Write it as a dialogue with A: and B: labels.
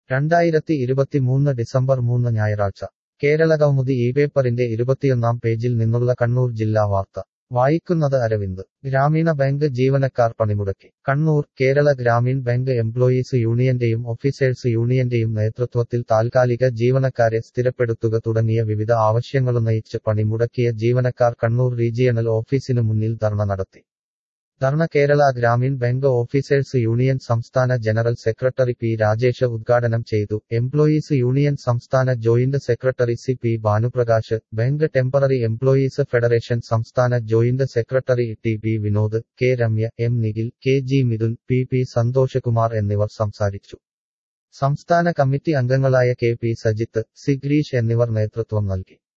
A: രണ്ടായിരത്തി ഇരുപത്തിമൂന്ന് ഡിസംബർ മൂന്ന് ഞായറാഴ്ച കേരളകൗമുദി ഈ പേപ്പറിന്റെ ഇരുപത്തിയൊന്നാം പേജിൽ നിന്നുള്ള കണ്ണൂർ ജില്ലാ വാർത്ത വായിക്കുന്നത് അരവിന്ദ് ഗ്രാമീണ ബാങ്ക് ജീവനക്കാർ പണിമുടക്കി കണ്ണൂർ കേരള ഗ്രാമീൺ ബാങ്ക് എംപ്ലോയീസ് യൂണിയന്റെയും ഓഫീസേഴ്സ് യൂണിയന്റെയും നേതൃത്വത്തിൽ താൽക്കാലിക ജീവനക്കാരെ സ്ഥിരപ്പെടുത്തുക തുടങ്ങിയ വിവിധ ആവശ്യങ്ങളുന്നയിച്ച് പണിമുടക്കിയ ജീവനക്കാർ കണ്ണൂർ റീജിയണൽ ഓഫീസിനു മുന്നിൽ ധർണ നടത്തി dharna Kerala Gramin bank officers union സംസ്ഥാന ജനറൽ സെക്രട്ടറി പി രാജേഷ് ഉദ്ഘാടനം ചെയ്തു എംപ്ലോയീസ് യൂണിയൻ സംസ്ഥാന joint secretary C P Bhanuprakash bank temporary employees federation സംസ്ഥാന joint secretary T P Vinod K Ramya M Nikhil K G Mithun P P Santhoshkumar എന്നിവർ സംസാരിച്ചു സംസ്ഥാന കമ്മിറ്റി അംഗങ്ങളായ K P Sajith C Greesh എന്നിവർ നേതൃത്വം നൽകി